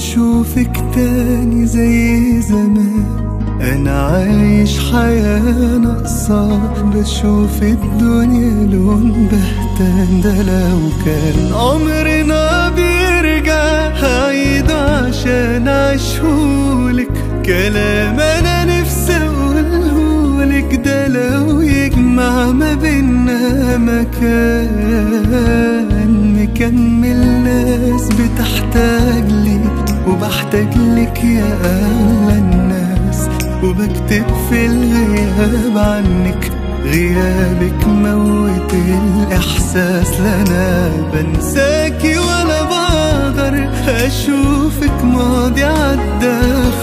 اشوفك تاني زي زمان انا عايش حياة ناقصة بشوف الدنيا لون بهتان ده لو كان عمرنا بيرجع هعيد عشان اعيشهولك كلام انا نفسي اقولهولك ده لو يجمع ما بينا مكان نكمل ناس بتحتاج لي وبحتاج لك يا اغلى الناس وبكتب في الغياب عنك غيابك موت الإحساس لنا بنساكي ولا بقدر أشوفك ماضي عدى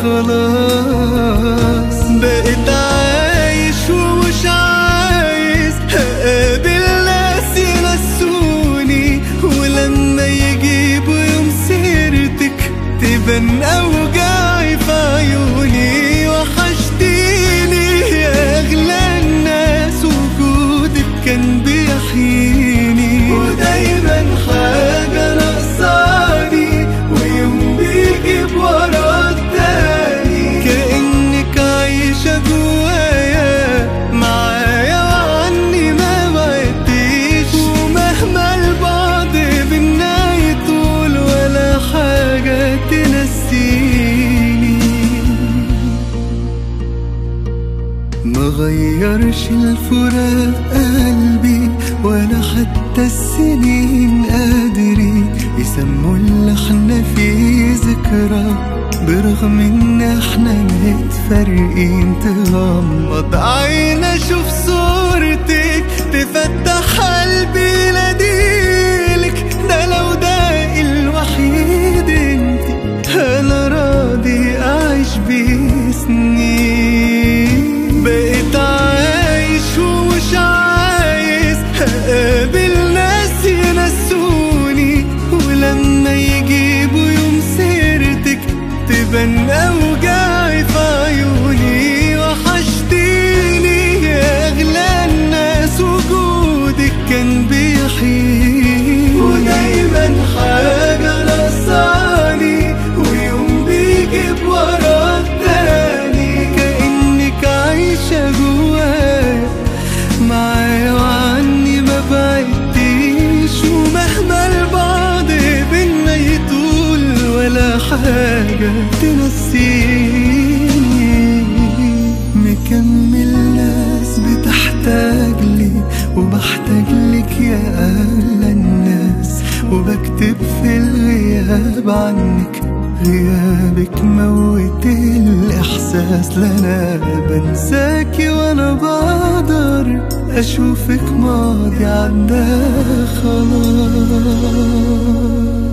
خلاص بقيت عايش ومش عايز هقابل ناس ينسوني ولما يجيبوا يوم سيرتك تبان أوجاعي في عيوني وحشتيني يا أغلى الناس وجودك كان بيحييني ودايما حاجة ناقصاني ويوم بيجيب ورا التاني كأنك عايشة جوايا معايا وعني ما بعدتيش ومهما البعد بينا يطول ولا حاجة تنسيني مغيرش الفراق قلبي ولا حتى السنين قادرين يسموا اللي احنا فيه ذكرى برغم ان احنا متفرقين تغمض عين اشوف صورتك تفتح قلبي يناديلك ده لو ده الوحيد انت انا راضي اعيش بيه سنين بقيت عايش ومش عايز هقابل ناس ينسوني ولما يجيبوا يوم سيرتك تبان اوجاعي في عيوني وحشتيني يا اغلى الناس وجودك كان بيحييني ودايما حاجة ناقصاني ويوم بيجيب ورا التاني كأنك عايشة جوايا معايا وعني ما بعدتيش ومهما البعد بينا يطول ولا حاجة تنسيني مكمل ناس بتحتاج لي وبحتاج لك يا أغلى الناس وبكتب في الغياب عنك غيابك موت الإحساس لنا بنساكي وأنا بقدر أشوفك ماضي عدى خلاص